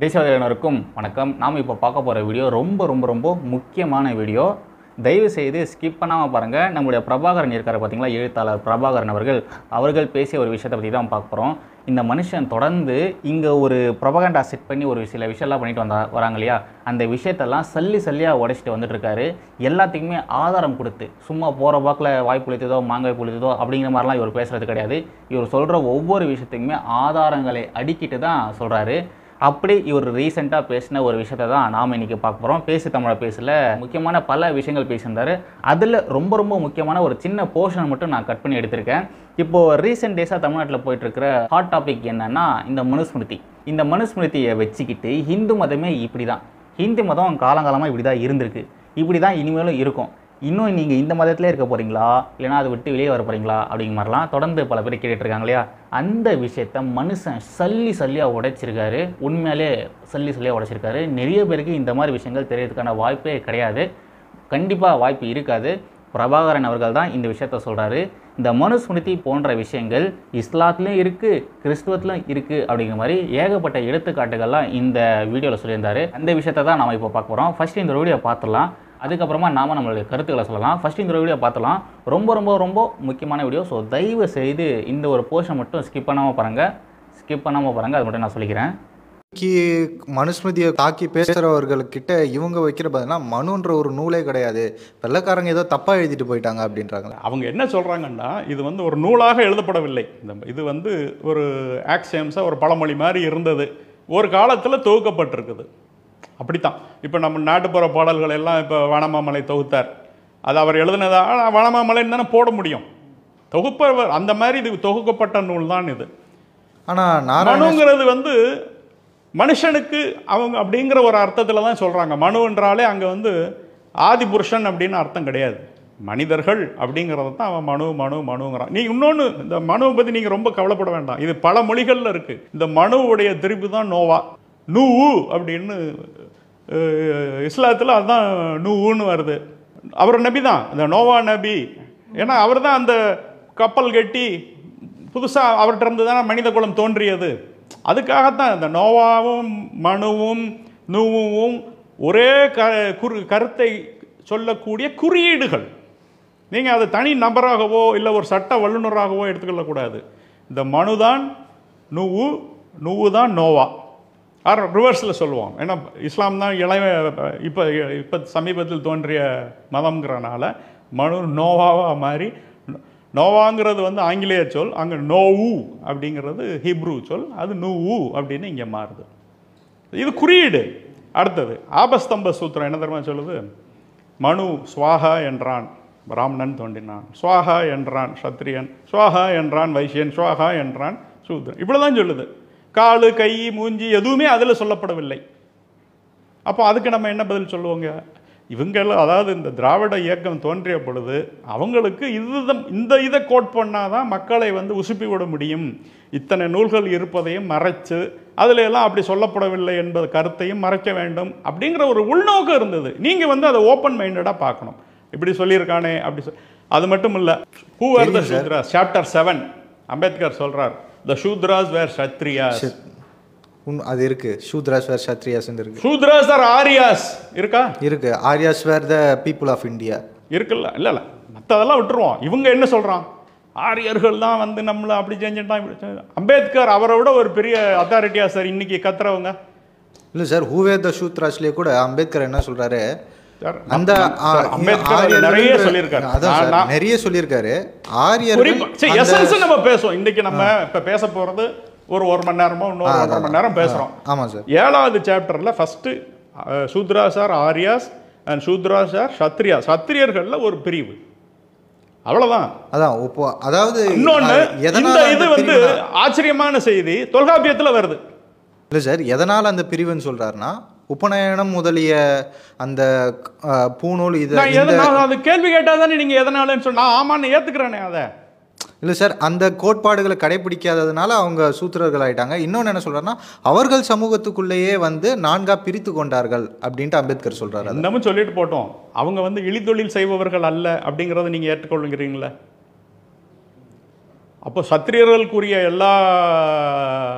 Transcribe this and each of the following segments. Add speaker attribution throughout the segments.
Speaker 1: தேசியவாதியினருக்கும் வணக்கம் நாம் இப்போ பார்க்க போகிற வீடியோ ரொம்ப ரொம்ப ரொம்ப முக்கியமான வீடியோ தயவு செய்து ஸ்கிப் பண்ணாமல் பாருங்கள் நம்முடைய பிரபாகரன் இருக்கார் பார்த்தீங்களா எழுத்தாளர் பிரபாகரன் அவர்கள் அவர்கள் பேசிய ஒரு விஷயத்தை பற்றி தான் பார்க்க போகிறோம் இந்த மனுஷன் தொடர்ந்து இங்கே ஒரு ப்ரொபகண்டா செட் பண்ணி ஒரு சில விஷயம்லாம் பண்ணிட்டு வந்தா வராங்க இல்லையா அந்த விஷயத்தெல்லாம் சல்லி சல்லியாக உடைச்சிட்டு வந்துட்டு இருக்காரு எல்லாத்துக்குமே ஆதாரம் கொடுத்து சும்மா போகிற பாக்கில் வாய் புளித்ததோ மாங்காய் புளித்ததோ அப்படிங்கிற மாதிரிலாம் இவர் பேசுகிறது கிடையாது இவர் சொல்கிற ஒவ்வொரு விஷயத்துக்குமே ஆதாரங்களை அடுக்கிட்டு தான் சொல்கிறாரு அப்படி இவர் ரீசெண்டாக பேசின ஒரு விஷயத்தை தான் நாம் இன்னைக்கு பார்க்க போகிறோம் பேசு தமிழை பேசல முக்கியமான பல விஷயங்கள் பேசியிருந்தாரு அதில் ரொம்ப ரொம்ப முக்கியமான ஒரு சின்ன போர்ஷன் மட்டும் நான் கட் பண்ணி எடுத்திருக்கேன் இப்போது ரீசெண்ட் டேஸாக தமிழ்நாட்டில் போயிட்டு இருக்கிற ஹாட் டாபிக் என்னன்னா இந்த மனுஸ்மிருதி இந்த மனுஸ்மிருதியை வச்சுக்கிட்டு ஹிந்து மதமே இப்படி தான் ஹிந்து மதம் காலங்காலமாக இப்படி தான் இருந்திருக்கு இப்படி தான் இனிமேலும் இருக்கும் இன்னும் நீங்கள் இந்த மதத்திலே இருக்க போகிறீங்களா இல்லைனா அதை விட்டு வெளியே வர போகிறீங்களா அப்படிங்கிற மாதிரிலாம் தொடர்ந்து பல பேர் கேட்டுட்டு இருக்காங்க இல்லையா அந்த விஷயத்த மனுஷன் சல்லி சல்லியாக உடைச்சிருக்காரு உண்மையாலே சல்லி சல்லியாக உடைச்சிருக்காரு நிறைய பேருக்கு இந்த மாதிரி விஷயங்கள் தெரியறதுக்கான வாய்ப்பே கிடையாது கண்டிப்பாக வாய்ப்பு இருக்காது பிரபாகரன் அவர்கள் தான் இந்த விஷயத்த சொல்கிறாரு இந்த மனுஸ்மிருதி போன்ற விஷயங்கள் இஸ்லாத்துலேயும் இருக்குது கிறிஸ்துவத்திலும் இருக்குது அப்படிங்கிற மாதிரி ஏகப்பட்ட எடுத்துக்காட்டுகள்லாம் இந்த வீடியோவில் சொல்லியிருந்தாரு அந்த விஷயத்தை தான் நம்ம இப்போ பார்க்க போகிறோம் ஃபர்ஸ்ட் இந்த வீடியோ பார்த்துடலாம் அதுக்கப்புறமா நாம நம்மளுடைய கருத்துக்களை சொல்லலாம் ஃபர்ஸ்ட் இந்த வீடியோ பார்த்துலாம் ரொம்ப ரொம்ப ரொம்ப முக்கியமான வீடியோ ஸோ தயவு செய்து இந்த ஒரு போர்ஷன் மட்டும் ஸ்கிப் பண்ணாமல் பாருங்கள் ஸ்கிப் பண்ணாமல் பாருங்கள் அது மட்டும் நான் சொல்லிக்கிறேன்
Speaker 2: கி மனுஸ்மிருதியை தாக்கி பேசுகிறவர்கள்கிட்ட இவங்க வைக்கிற பதிலாக மனுன்ற ஒரு நூலே கிடையாது வெள்ளைக்காரங்க ஏதோ தப்பாக எழுதிட்டு போயிட்டாங்க அப்படின்றாங்களே
Speaker 3: அவங்க என்ன சொல்கிறாங்கன்னா இது வந்து ஒரு நூலாக எழுதப்படவில்லை இந்த இது வந்து ஒரு ஆக்சியம்ஸாக ஒரு பழமொழி மாதிரி இருந்தது ஒரு காலத்தில் தொகுக்கப்பட்டிருக்குது அப்படித்தான் இப்போ நம்ம நாட்டுப்புற பாடல்கள் எல்லாம் இப்போ வனமாமலை தொகுத்தார் அது அவர் எழுதினதா ஆனால் வனமாமலைன்னு தானே போட முடியும் தொகுப்பவர் அந்த மாதிரி இது தொகுக்கப்பட்ட நூல் தான் இது
Speaker 2: ஆனால் நாராயண
Speaker 3: மனுங்கிறது வந்து மனுஷனுக்கு அவங்க அப்படிங்கிற ஒரு அர்த்தத்தில் தான் சொல்கிறாங்க மனு என்றாலே அங்கே வந்து ஆதி புருஷன் அப்படின்னு அர்த்தம் கிடையாது மனிதர்கள் அப்படிங்கிறத தான் அவன் மனு மனு மனுங்கிறான் நீ இன்னொன்று இந்த மனுவை பற்றி நீங்கள் ரொம்ப கவலைப்பட வேண்டாம் இது பல மொழிகளில் இருக்குது இந்த மனுவுடைய திருப்பி தான் நோவா நூ அப்படின்னு அஹ், இஸ்லாத்தில் அதுதான் நூன்னு வருது அவர் நபி தான் இந்த நோவா நபி ஏன்னா அவர் தான் அந்த கப்பல் கட்டி புதுசாக அவர்கிட்ட இருந்து தானே மனித குலம் தோன்றியது அதுக்காகத்தான் இந்த நோவாவும் மனுவும் நூவும் ஒரே க குறு கருத்தை சொல்லக்கூடிய குறியீடுகள் நீங்கள் அதை தனி நபராகவோ இல்லை ஒரு சட்ட வல்லுநராகவோ எடுத்துக்கொள்ளக்கூடாது இந்த மனுதான் நுவு நுவு தான் நோவா ஆர் ரிவர்ஸில் சொல்லுவோம் ஏன்னா இஸ்லாம் தான் இளைய இப்போ இப்போ சமீபத்தில் தோன்றிய மதம்ங்கிறனால மனு நோவாவாக மாறி நோவாங்கிறது வந்து ஆங்கிலேய சொல் அங்கே நோவு அப்படிங்கிறது ஹீப்ரூ சொல் அது நூவு அப்படின்னு இங்கே மாறுது இது குறியீடு அடுத்தது ஆபஸ்தம்ப சூத்திரம் என்ன தெரியுமா சொல்லுது மனு ஸ்வாஹா என்றான் பிராமணன் தோன்றினான் ஸ்வாஹா என்றான் சத்திரியன் ஸ்வாஹா என்றான் வைசியன் ஸ்வாஹா என்றான் சூத்ரன் இவ்வளவுதான் சொல்லுது காலு கை மூஞ்சி எதுவுமே அதில் சொல்லப்படவில்லை அப்போ அதுக்கு நம்ம என்ன பதில் சொல்லுவோங்க இவங்கெல்லாம் அதாவது இந்த திராவிட இயக்கம் தோன்றிய பொழுது அவங்களுக்கு இதுதான் இந்த இதை கோட் பண்ணாதான் மக்களை வந்து உசுப்பி விட முடியும் இத்தனை நூல்கள் இருப்பதையும் மறைச்சு அதுல எல்லாம் அப்படி சொல்லப்படவில்லை என்பது கருத்தையும் மறைக்க வேண்டும் அப்படிங்கிற ஒரு உள்நோக்கம் இருந்தது நீங்க வந்து அதை ஓப்பன் மைண்டடாக பார்க்கணும் இப்படி சொல்லியிருக்கானே அப்படி சொல் அது மட்டும் இல்லை who are the Shudras chapter seven Ambedkar சொல்றார் த சூத்ராஸ் வேர் சத்ரியாஸ்
Speaker 2: உன் அது இருக்கு சூத்ராஸ் வேர் சத்ரியாஸ் இருக்கு
Speaker 3: சூத்ராஸ் ஆர் ஆரியாஸ் இருக்கா
Speaker 2: இருக்கு Aryas where the people of India
Speaker 3: இருக்குல்ல இல்லை இல்லை மற்றதெல்லாம் விட்டுருவோம் இவங்க என்ன சொல்கிறான் ஆரியர்கள் தான் வந்து நம்மளை அப்படி செஞ்சுட்டான் இப்படி செஞ்சுட்டான். அம்பேத்கர் அவரை விட ஒரு பெரிய அத்தாரிட்டியா சார் இன்னைக்கு கத்துறவங்க
Speaker 2: இல்லை சார் ஹூவே த சூத்ராஸ்லேயே கூட அம்பேத்கர் என்ன சொல்றாரு
Speaker 3: சார்,
Speaker 2: அந்த
Speaker 3: சார்,
Speaker 2: ஆ,
Speaker 3: அம்பேத்கர்
Speaker 2: ஆரியர்கள்
Speaker 3: நிறைய சொல்லியிருக்காரு
Speaker 2: அதான்
Speaker 3: நான்-
Speaker 2: சார்
Speaker 3: நான்
Speaker 2: நிறைய சொல்லியிருக்காரு ஆரியர்கள் அந்த-
Speaker 3: எசன்ஸ் நம்ம பேசுவோம் இன்னைக்கு நம்ம இப்ப பேச போறது ஒரு ஒரு மணி நேரமோ இன்னொரு ஒன்றரை மணி நேரம் பேசுறோம்
Speaker 2: ஆமா சார்
Speaker 3: ஏழாவது சாப்டர்ல first Shudras are Aryas and Shudras are Kshatriya சத்திரியர்கள்ல ஒரு பிரிவு அவ்வளவுதான்
Speaker 2: அதான் இப்போ அதாவது
Speaker 3: இன்னொன்னு
Speaker 2: அஹ், எதனால
Speaker 3: இந்த
Speaker 2: அந்த
Speaker 3: இது வந்து
Speaker 2: பிரிவுனா-
Speaker 3: ஆச்சரியமான செய்தி தொல்காப்பியத்துல வருது
Speaker 2: இல்லை சார் எதனால் அந்த பிரிவுன்னு சொல்றாருன்னா உபநயனம் முதலிய அந்த அஹ், பூநூல் இது
Speaker 3: நான் எதை நான் அது கேள்வி கேட்டாதானே நீங்க எதனாலன்னு சொன்னா ஆமான்னு ஏத்துக்கிறேனே அதை
Speaker 2: இல்லை சார் அந்த கோட்பாடுகளை கடைபிடிக்காததுனால அவங்க சூத்திரர்கள் ஆயிட்டாங்க இன்னொன்று என்ன சொல்றாருன்னா அவர்கள் சமூகத்துக்குள்ளேயே வந்து நான்கா பிரித்து கொண்டார்கள் அப்படின்ட்டு அம்பேத்கர் சொல்றாரு அது.
Speaker 3: இன்னமும் சொல்லிட்டு போட்டோம் அவங்க வந்து இழிதொழில் செய்பவர்கள் அல்ல அப்படிங்கறத நீங்க ஏற்றுக்கொள்கிறீங்களா அப்போ சத்திரியர்களுக்குரிய எல்லா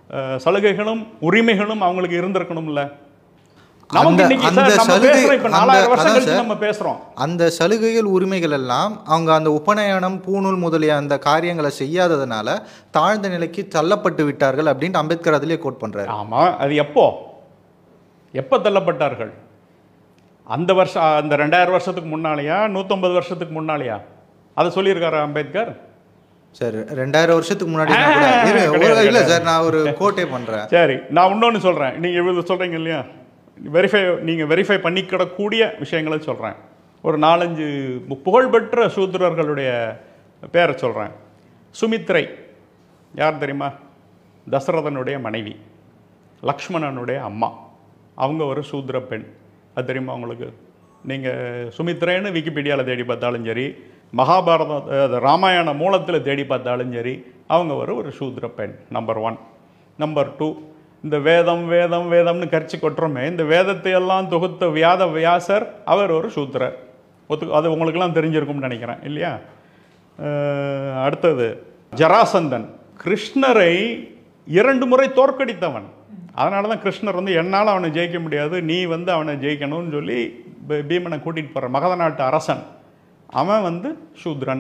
Speaker 3: அஹ், சலுகைகளும் உரிமைகளும் அவங்களுக்கு இருந்திருக்கணும்ல நமக்கு
Speaker 2: அந்த-
Speaker 3: இன்னைக்கு
Speaker 2: அந்த
Speaker 3: சார் நம்ம
Speaker 2: சலுகை-
Speaker 3: பேசுறோம் இப்ப
Speaker 2: அந்த-
Speaker 3: நாலாயிரம் வருஷம்
Speaker 2: அதான்
Speaker 3: கழிச்சு
Speaker 2: சார்.
Speaker 3: நம்ம பேசுறோம்
Speaker 2: அந்த சலுகைகள் உரிமைகள் எல்லாம் அவங்க அந்த உபநயனம் பூணூல் முதலிய அந்த காரியங்களை செய்யாததுனால தாழ்ந்த நிலைக்கு தள்ளப்பட்டு விட்டார்கள் அப்படின்ட்டு அம்பேத்கர் அதிலே கோட் பண்றாரு
Speaker 3: ஆமா அது எப்போ எப்போ தள்ளப்பட்டார்கள் அந்த வருஷம் அந்த ரெண்டாயிரம் வருஷத்துக்கு முன்னாலேயா நூற்றம்பது வருஷத்துக்கு முன்னாலேயா அதை சொல்லியிருக்காரு அம்பேத்கர்
Speaker 2: சார் ரெண்டாயிரம் வருஷத்துக்கு முன்னாடி நான் கூட-
Speaker 3: ஆ,
Speaker 2: இரு, ஒரு-
Speaker 3: கிடையாது,
Speaker 2: இல்ல சார் நான் ஒரு கோட்டே பண்றேன்
Speaker 3: சரி நான் இன்னொன்று சொல்கிறேன் நீங்கள் இவ்வளவு சொல்கிறீங்க இல்லையா வெரிஃபை நீங்கள் வெரிஃபை பண்ணிக்கிடக்கூடிய விஷயங்களை சொல்கிறேன் ஒரு நாலஞ்சு பு- புகழ்பெற்ற சூத்திரர்களுடைய பேரை சொல்கிறேன் சுமித்ரை யார் தெரியுமா தசரதனுடைய மனைவி லக்ஷ்மணனுடைய அம்மா அவங்க ஒரு சூத்திர பெண் அது தெரியுமா உங்களுக்கு நீங்கள் சுமித்ரேன்னு விக்கிபீடியாவில் தேடி பார்த்தாலும் சரி மகாபாரதம் அஹ், ராமாயண மூலத்தில் தேடி பார்த்தாலும் சரி அவங்க ஒரு ஒரு சூத்திர பெண் நம்பர் ஒன் நம்பர் டூ இந்த வேதம் வேதம் வேதம்னு கரிச்சு கொட்டுறோமே இந்த வேதத்தை எல்லாம் தொகுத்த வியாத வியாசர் அவர் ஒரு சூத்திரர் ஒத்து அது உங்களுக்கெல்லாம் தெரிஞ்சிருக்கும்னு நினைக்கிறேன் இல்லையா அஹ், அடுத்தது ஜராசந்தன் கிருஷ்ணரை இரண்டு முறை தோற்கடித்தவன் அதனால தான் கிருஷ்ணர் வந்து என்னால் அவனை ஜெயிக்க முடியாது நீ வந்து அவனை ஜெயிக்கணும்னு சொல்லி பீ- பீமனை கூட்டிகிட்டு போகிற மகத நாட்டு அரசன் அவன் வந்து சூத்ரன்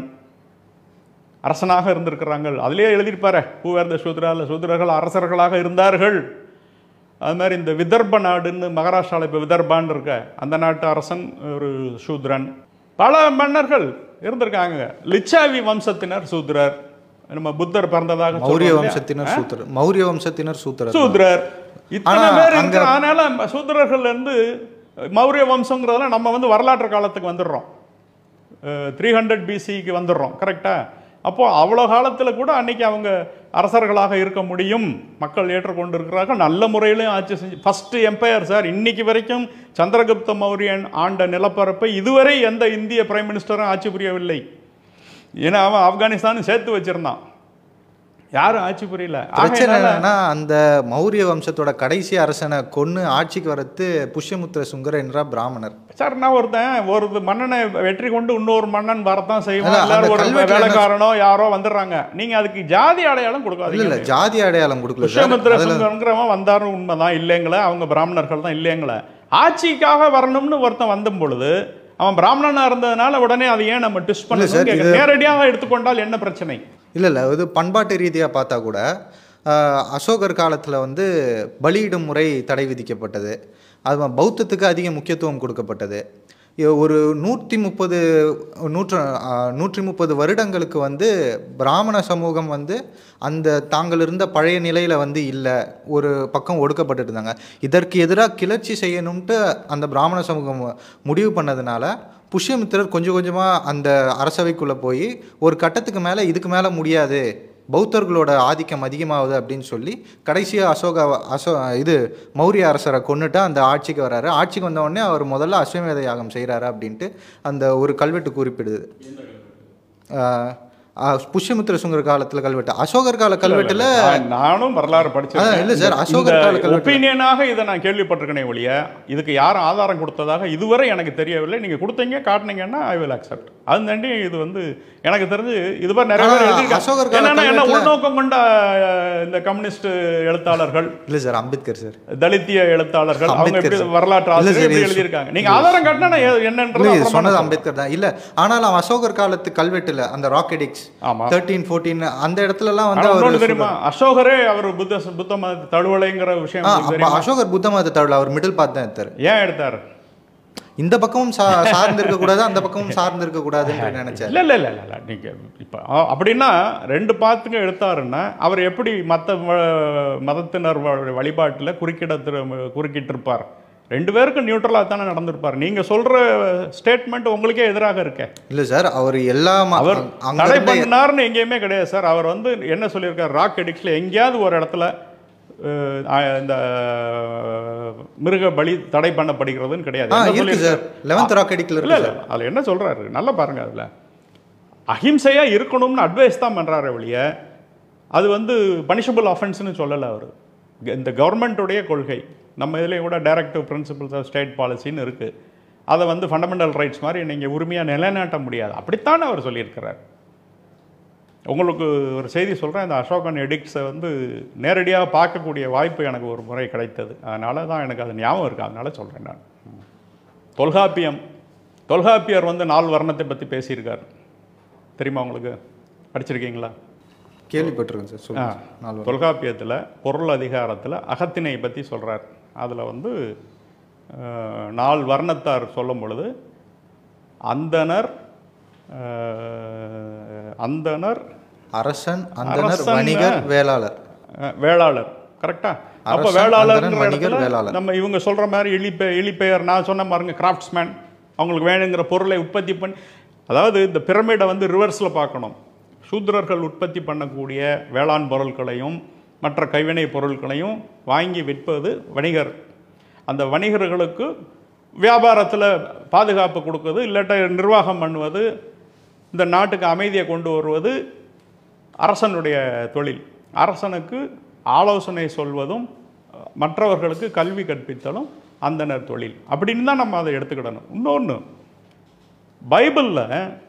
Speaker 3: அரசனாக இருந்திருக்கிறாங்க அதிலே எழுதியிருப்பாரு பூவேர்ந்த சூத்ரா இல்லை சூத்ரர்கள் அரசர்களாக இருந்தார்கள் அது மாதிரி இந்த விதர்ப நாடுன்னு மகாராஷ்டிராவில் இப்போ விதர்பான்னு இருக்க அந்த நாட்டு அரசன் ஒரு சூத்ரன் பல மன்னர்கள் இருந்திருக்காங்க லிச்சாவி வம்சத்தினர் சூத்ரர் நம்ம புத்தர் பிறந்ததாக
Speaker 2: மௌரிய
Speaker 3: சொல்றோம் இல்லையா?
Speaker 2: வம்சத்தினர் சூத்திரர் மௌரிய வம்சத்தினர் சூத்திரர்
Speaker 3: சூத்ரர் இத்தனை
Speaker 2: ஆனா
Speaker 3: பேர்
Speaker 2: அங்க-
Speaker 3: இருக்கிற அதனால சூத்ரர்கள் இருந்து மௌரிய வம்சங்கிறதெல்லாம் நம்ம வந்து வரலாற்று காலத்துக்கு வந்துடுறோம் த்ரீ ஹண்ட்ரட் பிசிக்கு வந்துடுறோம் கரெக்டா அப்போ அவ்வளோ காலத்தில் கூட அன்னைக்கு அவங்க அரசர்களாக இருக்க முடியும் மக்கள் ஏற்றுக்கொண்டு இருக்கிறார்கள் நல்ல முறையிலும் ஆட்சி செஞ்சு ஃபர்ஸ்ட் எம்பையர் சார் இன்னைக்கு வரைக்கும் சந்திரகுப்த மௌரியன் ஆண்ட நிலப்பரப்பை இதுவரை எந்த இந்திய பிரைம் மினிஸ்டரும் ஆட்சி புரியவில்லை ஏன்னா அவன் ஆப்கானிஸ்தானும் சேர்த்து வச்சிருந்தான் யாரும் ஆட்சி புரியல
Speaker 2: பிரச்சனை
Speaker 3: ஆகையினால-
Speaker 2: என்னன்னா அந்த மௌரிய வம்சத்தோட கடைசி அரசனை கொன்னு ஆட்சிக்கு வரது புஷ்யமுத்திர சுங்கர என்ற பிராமணர்
Speaker 3: சார் நான் ஒருத்தன் ஒரு மன்னனை வெற்றி கொண்டு இன்னொரு மன்னன் வரத்தான் செய்வான்
Speaker 2: அதான், அந்த
Speaker 3: எல்லாரும் ஒரு
Speaker 2: கல்வெட்டுல என்ன-
Speaker 3: வேலைக்காரனோ யாரோ வந்துடுறாங்க நீங்க அதுக்கு ஜாதி அடையாளம்
Speaker 2: இல்ல
Speaker 3: கொடுக்காதீங்க
Speaker 2: இல்ல ஜாதி அடையாளம் கொடுக்கல சார்
Speaker 3: புஷ்யமித்திர
Speaker 2: அதுல
Speaker 3: சுங்கரங்கிறவன் வந்தாரும் உண்மைதான் இல்லைங்களே அவங்க பிராமணர்கள் தான் இல்லைங்களே ஆட்சிக்காக வரணும்னு ஒருத்தன் வந்த பொழுது அவன் பிராமணனா இருந்ததுனால உடனே அதை ஏன் நம்ம டிஸ்ட்
Speaker 2: இல்ல சார்,
Speaker 3: பண்ணணும்
Speaker 2: இது-
Speaker 3: நேரடியாக எடுத்துக்கொண்டால் என்ன பிரச்சனை
Speaker 2: இல்லை இல்லை இது பண்பாட்டு ரீதியாக பார்த்தா கூட ஆஹ், அசோகர் காலத்தில் வந்து பலியிடும் முறை தடை விதிக்கப்பட்டது அது பௌத்தத்துக்கு அதிக முக்கியத்துவம் கொடுக்கப்பட்டது இ- ஒரு நூற்றி முப்பது நூற்று ஆஹ், நூற்றி முப்பது வருடங்களுக்கு வந்து பிராமண சமூகம் வந்து அந்த தாங்கள் இருந்த பழைய நிலையில் வந்து இல்லை ஒரு பக்கம் ஒடுக்கப்பட்டுட்டு இருந்தாங்க இதற்கு எதிராக கிளர்ச்சி செய்யணும்ட்டு அந்த பிராமண சமூகம் முடிவு பண்ணதுனால புஷ்யமித்திரர் கொஞ்சம் கொஞ்சமாக அந்த அரசவைக்குள்ளே போய் ஒரு கட்டத்துக்கு மேலே இதுக்கு மேலே முடியாது பௌத்தர்களோட ஆதிக்கம் அதிகமாகுது அப்படின்னு சொல்லி கடைசியாக அசோக அசோ இது மௌரிய அரசரை கொன்னுட்டு அந்த ஆட்சிக்கு வராரு ஆட்சிக்கு வந்த உடனே அவர் முதல்ல அஸ்வமேத யாகம் செய்கிறாரு அப்படின்ட்டு அந்த ஒரு கல்வெட்டு குறிப்பிடுது ஆஹ், ஆஹ், புஷ்யமித்திர சுங்கர் காலத்தில் கல்வெட்டு அசோகர் கால கல்வெட்டில்
Speaker 3: நான் நானும் வரலாறு
Speaker 2: அதான் இல்ல சார், அசோகர் கால கல்வெட்டு.
Speaker 3: ஒப்பீனியனாக இதை நான் கேள்விப்பட்டிருக்கேனே ஒழிய இதுக்கு யாரும் ஆதாரம் கொடுத்ததாக இதுவரை எனக்கு தெரியவில்லை நீங்க கொடுத்தீங்க காட்டுனீங்கன்னா ஐ வில் அக்செப்ட் அது தாண்டி இது வந்து எனக்கு தெரிஞ்சு இது மாதிரி நிறைய பேர்
Speaker 2: ஆனா,
Speaker 3: எழுதியிருக்காங்க.
Speaker 2: அசோகர் கால
Speaker 3: என்னன்னா என்ன
Speaker 2: கல்வெட்டுல-
Speaker 3: உள்நோக்கம் கொண்ட அஹ், இந்த கம்யூனிஸ்ட் எழுத்தாளர்கள்
Speaker 2: இல்லை சார் அம்பேத்கர் சார்
Speaker 3: தலித்திய எழுத்தாளர்கள் அவங்க
Speaker 2: அம்பேத்கர்
Speaker 3: எப்படி
Speaker 2: சார்.
Speaker 3: வரலாற்று
Speaker 2: இல்ல
Speaker 3: ஆசிரியர்
Speaker 2: சார்,
Speaker 3: எப்படி
Speaker 2: இது
Speaker 3: எழுதியிருக்காங்க நீங்க ஆதாரம் காட்டினா நான் எ- என்னன்றது
Speaker 2: இல்லை இது
Speaker 3: அப்புறமா
Speaker 2: சொன்னது
Speaker 3: நான்
Speaker 2: அம்பேத்கர் தான் இல்லை ஆனாலும் அசோகர் காலத்து கல்வெட்டுல அந்த ராக்கெடிக்ஸ்
Speaker 3: ஆமா.
Speaker 2: தேர்ட்டீன் ஃபோர்டீன் அந்த இடத்துலலாம் வந்து
Speaker 3: ஆனா
Speaker 2: அவர்
Speaker 3: இன்னொன்னு தெரியுமா அசோகரே அவர் புத்த புத்த மத தழுவலைங்கிற விஷயம்
Speaker 2: ஆ,
Speaker 3: உங்களுக்கு
Speaker 2: அப்ப
Speaker 3: தெரியுமா
Speaker 2: அசோகர் புத்த மத தழுவல் அவர் மிடில் பார்த்து தான் எடுத்தார்
Speaker 3: ஏன் எடுத்தார்
Speaker 2: இந்த பக்கமும் சா சார்ந்து இருக்க கூடாது அந்த பக்கமும் சார்ந்து இருக்க கூடாதுன்னு நினைச்சார்
Speaker 3: இல்ல இல்ல இல்ல இல்ல, இல்ல நீங்க இப்ப ஆ, அப்படின்னா ரெண்டு பாத்துக்கு எடுத்தாருன்னா அவர் எப்படி மத்த வ- மதத்தினர் வ- வழிபாட்டுல குறுக்கிட திரு- குறுக்கிட்டிருப்பார் ரெண்டு பேருக்கும் நியூட்ரலா தானே நடந்திருப்பார் நீங்க சொல்ற ஸ்டேட்மெண்ட் உங்களுக்கே எதிராக இருக்கே
Speaker 2: இல்ல சார் அவர் எல்லா ம-
Speaker 3: அவர்
Speaker 2: அங்க
Speaker 3: தடை
Speaker 2: இருந்த
Speaker 3: பண்ணாருன்னு எங்கேயுமே கிடையாது சார் அவர் வந்து என்ன சொல்லியிருக்கார் ராக் எடிக்ஸ்ல எங்கேயாவது ஒரு இடத்துல அஹ், ஆ- இந்த மிருக பலி தடை பண்ணப்படுகிறதுன்னு கிடையாது
Speaker 2: ஆ
Speaker 3: என்ன
Speaker 2: இருக்கு சார்
Speaker 3: சொல்லியிருக்கார்?
Speaker 2: லெவன்த் ராக்கெடிக்ல
Speaker 3: இல்ல
Speaker 2: இருக்கு
Speaker 3: இல்ல அதுல என்ன சொல்றாரு நல்லா பாருங்க அதுல அஹிம்சையா இருக்கணும்னு அட்வைஸ் தான் பண்றாரு ஒழிய அது வந்து பனிஷபிள் ஆஃபென்ஸ்னு சொல்லல அவர் இந்த கவர்மெண்ட்டுடைய கொள்கை நம்ம இதுலேயும் கூட டைரக்டிவ் பிரின்சிபல்ஸ் ஆஃப் ஸ்டேட் பாலிசின்னு இருக்கு அதை வந்து ஃபண்டமெண்டல் ரைட்ஸ் மாதிரி நீங்க உரிமையா நிலைநாட்ட முடியாது அப்படித்தான் அவர் சொல்லியிருக்கிறார் உங்களுக்கு ஒரு செய்தி சொல்கிறேன் இந்த அசோகன் எடிக்ஸை வந்து நேரடியாக பார்க்கக்கூடிய வாய்ப்பு எனக்கு ஒரு முறை கிடைத்தது அதனால தான் எனக்கு அது ஞாபகம் இருக்குது அதனால சொல்கிறேன் நான் தொல்காப்பியம் தொல்காப்பியர் வந்து நால் வர்ணத்தை பற்றி பேசியிருக்கார் தெரியுமா உங்களுக்கு படிச்சிருக்கீங்களா
Speaker 2: கேள்விப்பட்டிருக்கேன் சார்
Speaker 3: ஆ,
Speaker 2: சொல்லுங்கள் நாலு
Speaker 3: தொல்காப்பியத்தில் பொருள் அதிகாரத்தில் அகத்திணை பற்றி சொல்கிறார் அதில் வந்து அஹ், நால் வர்ணத்தார் சொல்லும் பொழுது அந்தனர் அஹ், அந்தனர்
Speaker 2: அரசன் அந்தனர்
Speaker 3: அரசன்,
Speaker 2: வணிகர் வேளாளர்
Speaker 3: அஹ், வேளாளர் கரெக்டா அப்போ
Speaker 2: அரசன்,
Speaker 3: வேளாளர்ங்கிற
Speaker 2: அந்தணன், வணிகர்,
Speaker 3: இடத்துல
Speaker 2: வேளாளர்.
Speaker 3: நம்ம இவங்க சொல்ற மாதிரி எலிப்பெ எலிப்பெயர் நான் சொன்ன பாருங்க கிராஃப்ட்ஸ்மேன் அவங்களுக்கு வேணுங்கிற பொருளை உற்பத்தி பண்ணி அதாவது இந்த பிரமிடை வந்து ரிவர்ஸில் பார்க்கணும் சூத்திரர்கள் உற்பத்தி பண்ணக்கூடிய வேளாண் பொருட்களையும் மற்ற கைவினை பொருட்களையும் வாங்கி விற்பது வணிகர் அந்த வணிகர்களுக்கு வியாபாரத்தில் பாதுகாப்பு கொடுக்குறது இல்லாட்ட நிர்வாகம் பண்ணுவது இந்த நாட்டுக்கு அமைதியை கொண்டு வருவது அரசனுடைய தொழில் அரசனுக்கு ஆலோசனை சொல்வதும் அஹ், மற்றவர்களுக்கு கல்வி கற்பித்தலும் அந்தனர் தொழில் அப்படின்னு தான் நம்ம அதை எடுத்துக்கிடணும் இன்னொன்று பைபிளில்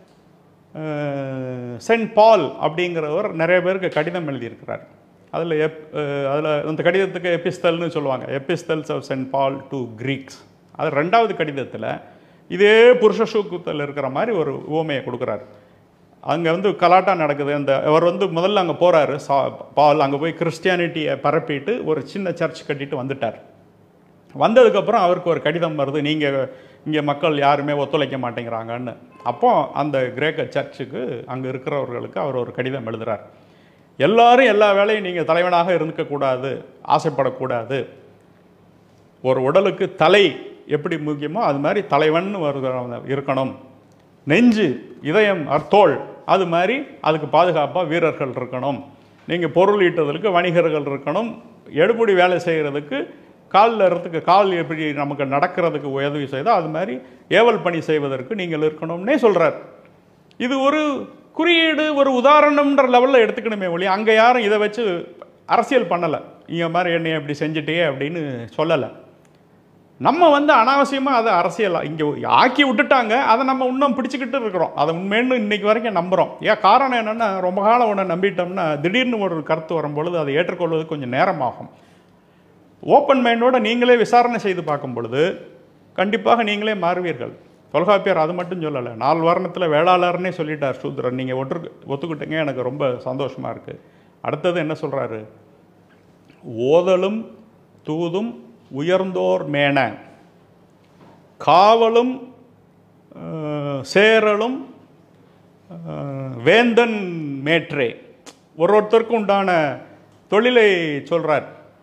Speaker 3: சென்ட் பால் அப்படிங்கிறவர் நிறைய பேருக்கு கடிதம் எழுதியிருக்கிறார் அதில் எப் அதில் அந்த கடிதத்துக்கு எபிஸ்தல்னு சொல்லுவாங்க epistles of Saint Paul to Greeks அது ரெண்டாவது கடிதத்தில் இதே புருஷ சூக்குத்தில் இருக்கிற மாதிரி ஒரு உவமையை கொடுக்குறாரு அங்கே வந்து கலாட்டா நடக்குது அந்த அவர் வந்து முதல்ல அங்கே போகிறாரு சா பால் அங்கே போய் கிறிஸ்டியானிட்டியை பரப்பிட்டு ஒரு சின்ன சர்ச் கட்டிட்டு வந்துட்டார் வந்ததுக்கப்புறம் அவருக்கு ஒரு கடிதம் வருது நீங்கள் இங்கே மக்கள் யாருமே ஒத்துழைக்க மாட்டேங்கிறாங்கன்னு அப்போ அந்த கிரேக்க சர்ச்சுக்கு அங்கே இருக்கிறவர்களுக்கு அவர் ஒரு கடிதம் எழுதுறார் எல்லாரும் எல்லா வேலையும் நீங்கள் தலைவனாக இருந்துக்கக்கூடாது ஆசைப்படக்கூடாது ஒரு உடலுக்கு தலை எப்படி முக்கியமோ அது மாதிரி தலைவன் வருகிறவன் இருக்கணும் நெஞ்சு இதயம் அர்த்தோள் அது மாதிரி அதுக்கு பாதுகாப்பாக வீரர்கள் இருக்கணும் நீங்கள் பொருள் ஈட்டுறதுக்கு வணிகர்கள் இருக்கணும் எடுபடி வேலை செய்கிறதுக்கு காலில் இருக்கிறதுக்கு கால் எப்படி நமக்கு நடக்கிறதுக்கு உதவி செய்தோ அது மாதிரி ஏவல் பணி செய்வதற்கு நீங்கள் இருக்கணும்னே சொல்கிறார் இது ஒரு குறியீடு ஒரு உதாரணம்ன்ற லெவலில் எடுத்துக்கணுமே ஒழிய அங்கே யாரும் இதை வச்சு அரசியல் பண்ணலை இங்கே மாதிரி என்னை இப்படி செஞ்சுட்டே அப்படின்னு சொல்லலை நம்ம வந்து அனாவசியமாக அதை அரசியல் இங்கே ஆக்கி விட்டுட்டாங்க அதை நம்ம இன்னும் பிடிச்சிக்கிட்டு இருக்கிறோம் அதை உண்மைன்னு இன்னைக்கு வரைக்கும் நம்புகிறோம் ஏன் காரணம் என்னென்னா ரொம்ப காலம் ஒன்று நம்பிட்டோம்னா திடீர்னு ஒரு கருத்து வரும்பொழுது அதை ஏற்றுக்கொள்வது கொஞ்சம் நேரமாகும் ஓப்பன் மைண்டோட நீங்களே விசாரணை செய்து பார்க்கும் பொழுது கண்டிப்பாக நீங்களே மாறுவீர்கள் தொல்காப்பியர் அது மட்டும் சொல்லலை நாலு வாரணத்தில் வேளாளர்னே சொல்லிட்டார் சூத்ரன் நீங்கள் ஒற்று ஒத்துக்கிட்டீங்க எனக்கு ரொம்ப சந்தோஷமாக இருக்குது அடுத்தது என்ன சொல்கிறாரு ஓதலும் தூதும் உயர்ந்தோர் மேன காவலும் அஹ், சேரலும் அஹ், வேந்தன் மேற்றே ஒரு ஒருத்தருக்கும் உண்டான தொழிலை சொல்றார்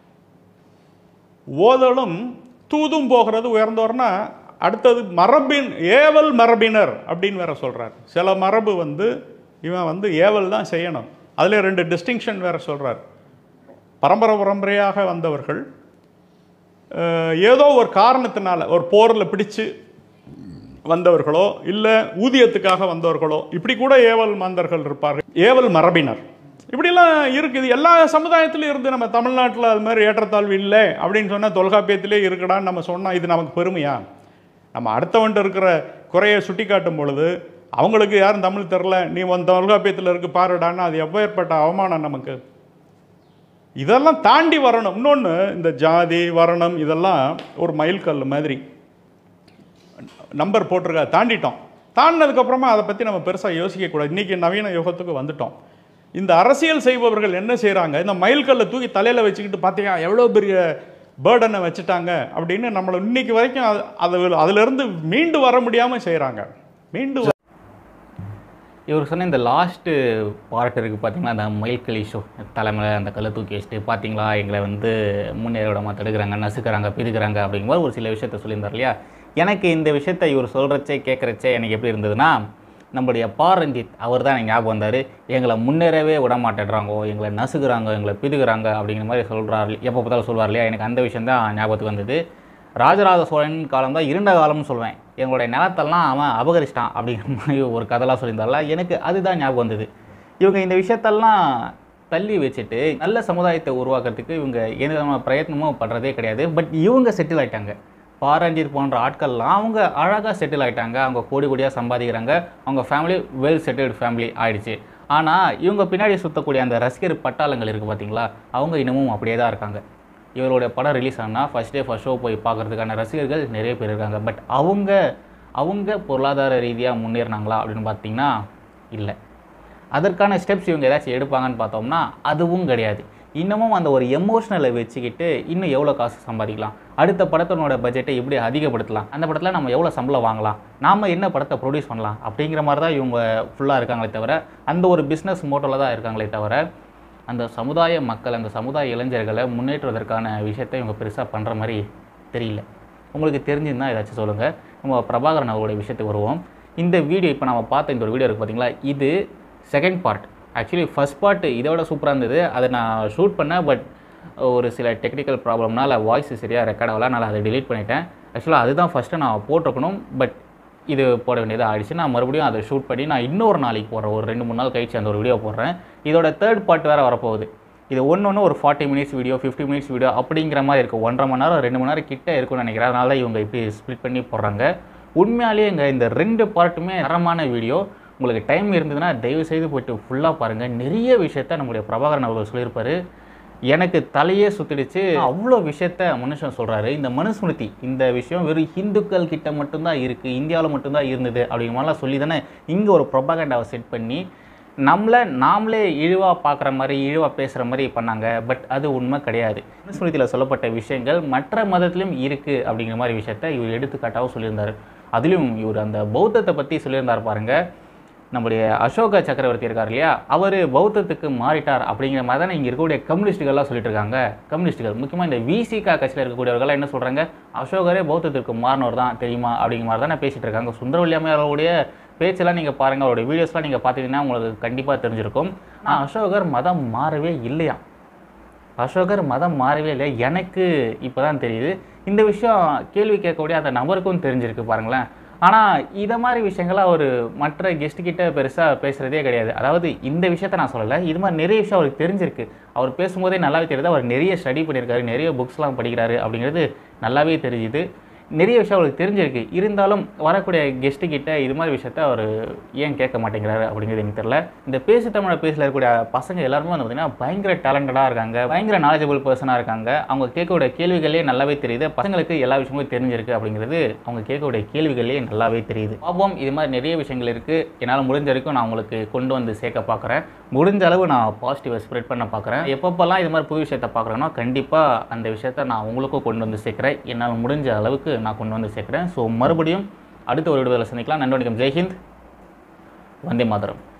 Speaker 3: ஓதலும் தூதும் போகிறது உயர்ந்தோர்னா அடுத்தது மரபின் ஏவல் மரபினர் அப்படின்னு வேற சொல்றார் சில மரபு வந்து இவன் வந்து ஏவல் தான் செய்யணும் அதுல ரெண்டு டிஸ்டிங்ஷன் வேற சொல்றார் பரம்பரை பரம்பரையாக வந்தவர்கள் அஹ், ஏதோ ஒரு காரணத்தினால ஒரு போரில் பிடிச்சு வந்தவர்களோ இல்லை ஊதியத்துக்காக வந்தவர்களோ இப்படி கூட ஏவல் மாந்தர்கள் இருப்பார்கள் ஏவல் மரபினர் இப்படிலாம் இருக்குது எல்லா சமுதாயத்திலும் இருந்து நம்ம தமிழ்நாட்டில் அது மாதிரி ஏற்றத்தாழ்வு இல்லை அப்படின்னு சொன்னால் தொல்காப்பியத்திலே இருக்குடான்னு நம்ம சொன்னால் இது நமக்கு பெருமையா நம்ம அடுத்தவன்ட்டு இருக்கிற குறையை சுட்டி காட்டும் பொழுது அவங்களுக்கு யாரும் தமிழ் தெரில நீ உன் தொல்காப்பியத்தில் இருக்கு பாருடான்னா அது எப்பேற்பட்ட அவமானம் நமக்கு இதெல்லாம் தாண்டி வரணும் இன்னொன்று இந்த ஜாதி வர்ணம் இதெல்லாம் ஒரு மைல்கல் மாதிரி நம்பர் போட்டிருக்கா தாண்டிட்டோம் தாண்டினதுக்கப்புறமா அதை பற்றி நம்ம பெருசாக யோசிக்கக்கூடாது இன்றைக்கி நவீன யுகத்துக்கு வந்துட்டோம் இந்த அரசியல் செய்பவர்கள் என்ன செய்கிறாங்க இந்த மைல்கல்லை தூக்கி தலையில் வச்சுக்கிட்டு பார்த்தீங்க எவ்வளோ பெரிய பேர்டனை வச்சுட்டாங்க அப்படின்னு நம்மளை இன்னைக்கு வரைக்கும் அது அது அதிலிருந்து மீண்டு வர முடியாமல் செய்கிறாங்க மீண்டு வ-
Speaker 1: இவர் சொன்ன இந்த லாஸ்ட்டு பார்ட் இருக்குது பார்த்தீங்களா அந்த மயில்களி ஷோ தலைமையில் அந்த கல்லை தூக்கி வச்சுட்டு பார்த்தீங்களா எங்களை வந்து முன்னேற விடாம தடுக்கிறாங்க நசுக்கிறாங்க பிரிக்கிறாங்க அப்படிங்கும்போது ஒரு சில விஷயத்த சொல்லியிருந்தார் இல்லையா எனக்கு இந்த விஷயத்த இவர் சொல்கிறச்சே கேட்குறச்சே எனக்கு எப்படி இருந்ததுன்னா நம்மளுடைய பா ரஞ்சித் அவர் தான் எனக்கு ஞாபகம் வந்தார் எங்களை முன்னேறவே விட மாட்டேன்றாங்கோ எங்களை நசுக்கிறாங்க எங்களை பிதுக்குறாங்க அப்படிங்கிற மாதிரி சொல்கிறார் எப்போ பார்த்தாலும் சொல்வார் இல்லையா எனக்கு அந்த விஷயம் தான் ஞாபகத்துக்கு வந்தது ராஜராஜ சோழன் காலம் தான் இருண்ட காலம்னு சொல்வேன் எங்களுடைய நிலத்தெல்லாம் அவன் அபகரிச்சிட்டான் அப்படிங்கிற மாதிரி ஒரு கதைலாம் சொல்லியிருந்தால எனக்கு அதுதான் ஞாபகம் வந்தது இவங்க இந்த விஷயத்தெல்லாம் தள்ளி வச்சுட்டு நல்ல சமுதாயத்தை உருவாக்குறதுக்கு இவங்க எந்த விதமான பிரயத்னமும் பண்ணுறதே கிடையாது பட் இவங்க செட்டில் ஆயிட்டாங்க பாரஞ்சீர் போன்ற ஆட்கள்லாம் அவங்க அழகாக செட்டில் ஆயிட்டாங்க அவங்க கோடி கோடியாக சம்பாதிக்கிறாங்க அவங்க ஃபேமிலி வெல் செட்டில்டு ஃபேமிலி ஆயிடுச்சு ஆனால் இவங்க பின்னாடி சுற்றக்கூடிய அந்த ரசிகர் பட்டாளங்கள் இருக்குது பார்த்தீங்களா அவங்க இன்னமும் அப்படியே தான் இருக்காங்க இவருடைய படம் ரிலீஸ் ஆனால் ஃபஸ்ட் டே ஃபஸ்ட் ஷோ போய் பார்க்கறதுக்கான ரசிகர்கள் நிறைய பேர் இருக்காங்க பட் அவங்க அவங்க பொருளாதார ரீதியாக முன்னேறினாங்களா அப்படின்னு பார்த்தீங்கன்னா இல்லை அதற்கான ஸ்டெப்ஸ் இவங்க ஏதாச்சும் எடுப்பாங்கன்னு பார்த்தோம்னா அதுவும் கிடையாது இன்னமும் அந்த ஒரு எமோஷனலை வச்சுக்கிட்டு இன்னும் எவ்வளோ காசு சம்பாதிக்கலாம் அடுத்த படத்தினோட பட்ஜெட்டை எப்படி அதிகப்படுத்தலாம் அந்த படத்தில் நம்ம எவ்வளோ சம்பளம் வாங்கலாம் நாம் என்ன படத்தை ப்ரொடியூஸ் பண்ணலாம் அப்படிங்கிற மாதிரி தான் இவங்க ஃபுல்லாக இருக்காங்களே தவிர அந்த ஒரு பிஸ்னஸ் மோட்டோவில் தான் இருக்காங்களே தவிர அந்த சமுதாய மக்கள் அந்த சமுதாய இளைஞர்களை முன்னேற்றுவதற்கான விஷயத்தை இவங்க பெருசாக பண்ணுற மாதிரி தெரியல உங்களுக்கு தெரிஞ்சிருந்தால் ஏதாச்சும் சொல்லுங்கள் நம்ம பிரபாகரன் அவருடைய விஷயத்துக்கு வருவோம் இந்த வீடியோ இப்போ நம்ம பார்த்த இந்த ஒரு வீடியோ இருக்குது பார்த்தீங்களா இது second part actually first part இதோட சூப்பராக இருந்தது அதை நான் ஷூட் பண்ணேன் பட் ஒரு சில டெக்னிக்கல் ப்ராப்ளம்னால வாய்ஸ் சரியாக ரெக்கார்ட் ஆகல நான் அதை delete பண்ணிட்டேன் ஆக்சுவலாக அதுதான் ஃபஸ்ட்டு நான் போட்டிருக்கணும் பட் இது போட வேண்டியதாக ஆயிடுச்சு நான் மறுபடியும் அதை ஷூட் பண்ணி நான் இன்னொரு நாளைக்கு போடுறேன் ஒரு ரெண்டு மூணு நாள் கழிச்சு அந்த ஒரு வீடியோ போடுறேன் இதோட தேர்ட் பார்ட் வேறு வரப்போகுது இது ஒன்று ஒன்று ஒரு forty minutes video fifty minutes video அப்படிங்கிற மாதிரி இருக்கும் ஒன்றரை மணி நேரம் ரெண்டு மணி நேரம் கிட்ட இருக்கும்னு நினைக்கிறேன் அதனால தான் இவங்க இப்படி ஸ்ப்ளிட் பண்ணி போடுறாங்க உண்மையாலேயே இங்கே இந்த ரெண்டு பார்ட்டுமே தரமான வீடியோ உங்களுக்கு டைம் இருந்ததுன்னா தயவு செய்து போயிட்டு ஃபுல்லாக பாருங்கள் நிறைய விஷயத்த நம்முடைய பிரபாகரன் அவர்கள் சொல்லியிருப்பாரு எனக்கு தலையே சுத்திடுச்சு அவ்வளோ விஷயத்த மனுஷன் சொல்கிறாரு இந்த மனுஸ்மிருதி இந்த விஷயம் வெறும் ஹிந்துக்கள் கிட்ட மட்டும்தான் இருக்குது இந்தியாவில் மட்டும்தான் இருந்தது அப்படிங்கிற மாதிரிலாம் சொல்லி தானே இங்கே ஒரு ப்ரொபகண்டாவை செட் பண்ணி நம்மளை நாமளே இழிவாக பார்க்குற மாதிரி இழிவாக பேசுகிற மாதிரி பண்ணாங்க பட் அது உண்மை கிடையாது மனுஸ்மிருதியில் சொல்லப்பட்ட விஷயங்கள் மற்ற மதத்திலும் இருக்குது அப்படிங்கிற மாதிரி விஷயத்த இவர் எடுத்துக்காட்டாகவும் சொல்லியிருந்தார் அதுலேயும் இவர் அந்த பௌத்தத்தை பற்றி சொல்லியிருந்தார் பாருங்கள் நம்முடைய அசோக சக்கரவர்த்தி இருக்கார் இல்லையா அவர் பௌத்தத்துக்கு மாறிட்டார் அப்படிங்கிற மாதிரி தான் இங்கே இருக்கக்கூடிய கம்யூனிஸ்ட்டுகள்லாம் சொல்லிட்டு இருக்காங்க கம்யூனிஸ்ட்டுகள் முக்கியமாக இந்த விசிகா கட்சியில் இருக்கக்கூடியவர்கள்லாம் என்ன சொல்கிறாங்க அசோகரே பௌத்தத்திற்கு மாறினவர் தான் தெரியுமா அப்படிங்கிற மாதிரி தானே பேசிகிட்டு இருக்காங்க சுந்தரவல்லியாமே அவருடைய பேச்செல்லாம் நீங்கள் பாருங்கள் அவருடைய வீடியோஸ்லாம் நீங்கள் பார்த்தீங்கன்னா உங்களுக்கு கண்டிப்பாக தெரிஞ்சிருக்கும் ஆனால் அசோகர் மதம் மாறவே இல்லையா அசோகர் மதம் மாறவே இல்லை எனக்கு இப்போ தான் தெரியுது இந்த விஷயம் கேள்வி கேட்கக்கூடிய அந்த நபருக்கும் தெரிஞ்சிருக்கு பாருங்களேன் ஆனால் இதை மாதிரி விஷயங்களை அவர் மற்ற கெஸ்ட் கிட்ட பெருசாக பேசுகிறதே கிடையாது அதாவது இந்த விஷயத்த நான் சொல்லலை இது மாதிரி நிறைய விஷயம் அவருக்கு தெரிஞ்சிருக்கு அவர் பேசும்போதே நல்லாவே தெரியுது அவர் நிறைய ஸ்டடி பண்ணியிருக்காரு நிறைய புக்ஸ்லாம் படிக்கிறாரு அப்படிங்கிறது நல்லாவே தெரியுது நிறைய விஷயம் அவருக்கு தெரிஞ்சிருக்கு இருந்தாலும் வரக்கூடிய கெஸ்ட்டு கிட்ட இது மாதிரி விஷயத்த அவர் ஏன் கேட்க மாட்டேங்கிறாரு அப்படிங்கிறது எனக்கு தெரியல இந்த பேசு தமிழை பேசல இருக்கக்கூடிய பசங்க எல்லாருமே வந்து பார்த்தீங்கன்னா பயங்கர டேலண்டடாக இருக்காங்க பயங்கர நாலேஜபிள் பர்சனாக இருக்காங்க அவங்க கேட்கக்கூடிய கேள்விகளே நல்லாவே தெரியுது பசங்களுக்கு எல்லா விஷயமும் தெரிஞ்சிருக்கு அப்படிங்கிறது அவங்க கேட்கக்கூடிய கேள்விகளே நல்லாவே தெரியுது பாப்போம் இது மாதிரி நிறைய விஷயங்கள் இருக்குது என்னால் முடிஞ்ச வரைக்கும் நான் உங்களுக்கு கொண்டு வந்து சேர்க்க பார்க்குறேன் முடிஞ்ச அளவு நான் பாசிட்டிவை ஸ்ப்ரெட் பண்ண பார்க்குறேன் எப்பப்பெல்லாம் இது மாதிரி புது விஷயத்தை பார்க்குறேனோ கண்டிப்பாக அந்த விஷயத்த நான் உங்களுக்கும் கொண்டு வந்து சேர்க்குறேன் என்னால் முடிஞ்ச அளவுக்கு நான் கொண்டு வந்து சேர்க்குறேன் ஸோ மறுபடியும் அடுத்த ஒரு விடுதலை சந்திக்கலாம் நன்றி வணக்கம் ஜெய்ஹிந்த் வந்தே மாதரம்